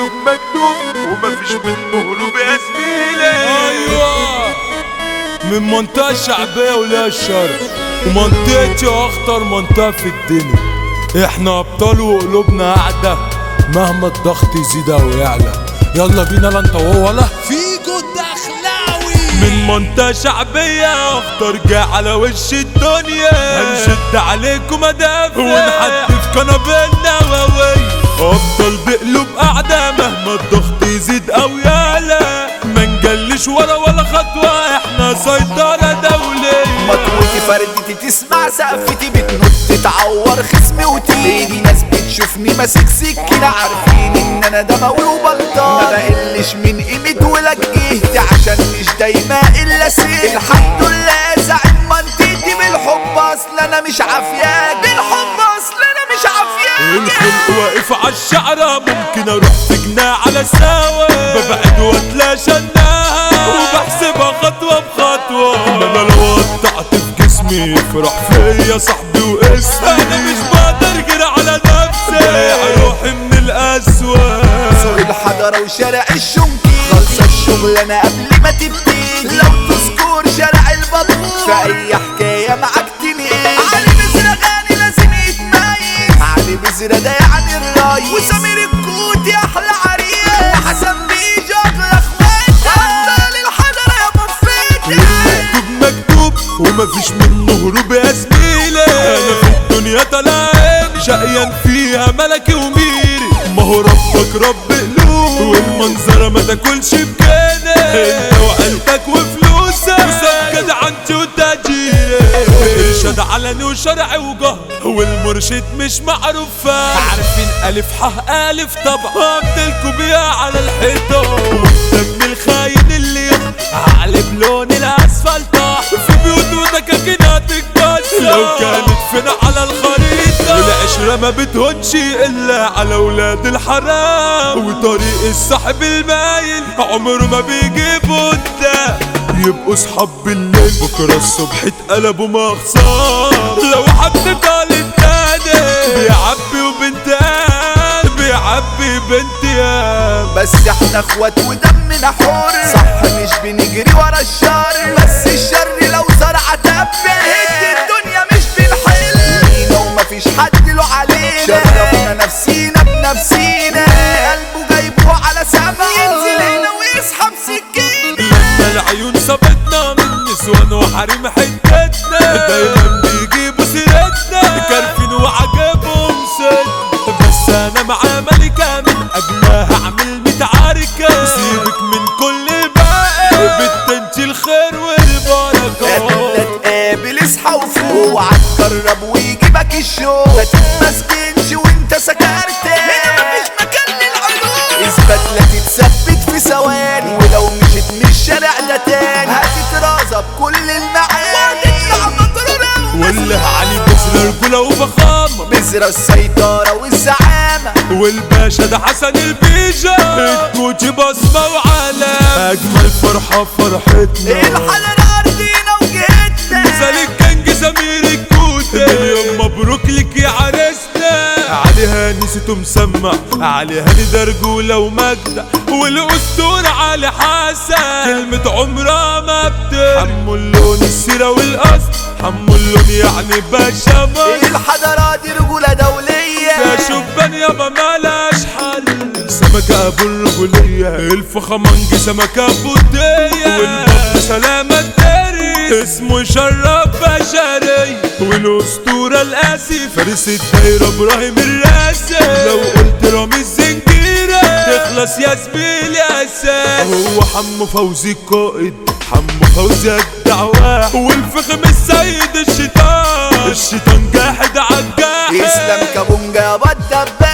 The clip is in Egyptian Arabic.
مكتوب مكتوب ومفيش منه هروب يا زميلي ايوه من منطقة شعبية وليها الشرق ومنطقتي اخطر منطقة في الدنيا احنا ابطال وقلوبنا قاعدة مهما الضغط يزيد او يعلى يلا بينا لا انت وهو ولا فيجو الدخلاوي من منطقة شعبية اخطر جاي على وش الدنيا هنشد عليكم مدافع ونحدف قنابلنا ووي افضل بقلوب قاعدة مهما الضغط يزيد او يعلى ما نجلش ولا ولا خطوة احنا سيطرة دولية مطوتي فردتي تسمع سقفتي بتنط تعور خصمي وتيجي ناس بتشوفني ماسك سكينة عارفين ان انا ده مولود بلطان ما بقلش من قيمة ولا جهتي عشان مش دايما الا سير الحمد لله زعيم منطقتي بالحب اصل انا مش عافياك بالحب اصل انا مش عافياك الخلق واقف على الشعرة ممكن اروح في جناح على سوا ببعد واتلاشى الناها وبحسبها خطوة بخطوة ما انا لو قطعت في جسمي يفرح فيا صاحبي واسمي انا مش بقدر غير على نفسي بايع روحي من القسوة سوق الحضرة وشارع الشنكي خلصة الشغل انا قبل ما تبتدي لو تذكر شارع البطول في اي حكاية معاك تنقل علي بزرة غني لازم يتميز علي بزرة ده يعني الراي وسمير الكوتي احلى عريس وحسن بيجي اغلى اخواتي ابطال الحضرة يا مفيدي مكتوب مكتوب ومفيش منه هروب يا زميلي انا في الدنيا طالعين شقيان فيها ملكي وميري ما هو ربك رب قلوب والمنظرة ما تاكلش بجانب انت وعيلتك وفلوسك وسكد عنتي وتاجيري ارشاد علني وشرعي وجهر والمرشد مش معروف عارفين الف ح الف طبعا قلتلكوا بيها على الحيطة والدم الخاين اللي على بلون الاسفلت في بيوت ودكاكينات الكسر لو كانت فينا على الخريطة العشرة ما بتهونش الا على ولاد الحرام وطريق الصاحب المايل عمره ما بيجيب قدام يبقوا صحاب بالليل بكرة الصبح اتقلبوا مخصام لو حد طال التاني بيعبي وبنتان بيعبي بنتيان بس احنا اخوات ودمنا حر صح مش بنجري ورا الشر بس الشر لو زرع دب هد الدنيا مش بنحل لينا ومفيش حد له علينا شرفنا نفسينا بنفسينا قلبه جايبه على سما ينزل هنا ويسحب سكينة لما العيون صابتنا من نسوان وحريم حتتنا دايما بيجيبوا سيرتنا كارفين وعجبهم ست بس انا مع ملكة من اجلها هعمل متعاركة سيبك من كل باقي بتنتي الخير والبركة قبل تقابل اصحى وفوق اوعى تجرب ويجيبك الشوق ما تتمسكنش وانت سكرت هنا مفيش مكان للعلوم اثبت لا تتثبت في ثواني ولو مشيت من الشارع ده تاني هتترازى بكل المعاني وهتطلع مطرورة واللي علي بزر رجولة وفخامة بذرة السيطرة والزعامة والباشا ده حسن البيجا الكوتي بصمة وعلامة أجمل فرحة فرحتنا الحلال أرضينا وجهتنا سالك كنج سمير الكوتي مليون مبروك لك يا عريسنا علي هاني سيتو مسمع علي هاني ده رجولة ومجدة والأسطورة علي حسن كلمة عمرها ما بتنسى حمو اللون السيرة والأصل حمو اللون يعني باشا مصر الحضارة دي رجولة دولية يا شبان يابا مالاش حل سمكة ابو الرجولية الفخمنج سمكة بودية والبط سلامة الداري اسمه شرف بشري والاسطورة القاسي فارس الدايرة ابراهيم الراسي لو قلت رامي الزنجيرة تخلص يا زميلي اساس هو حمو فوزي القائد حمو فوزي الدعوة والفخم السيد الشيطان الشيطان جاحد عالجاحد اسلام كابونجا بدب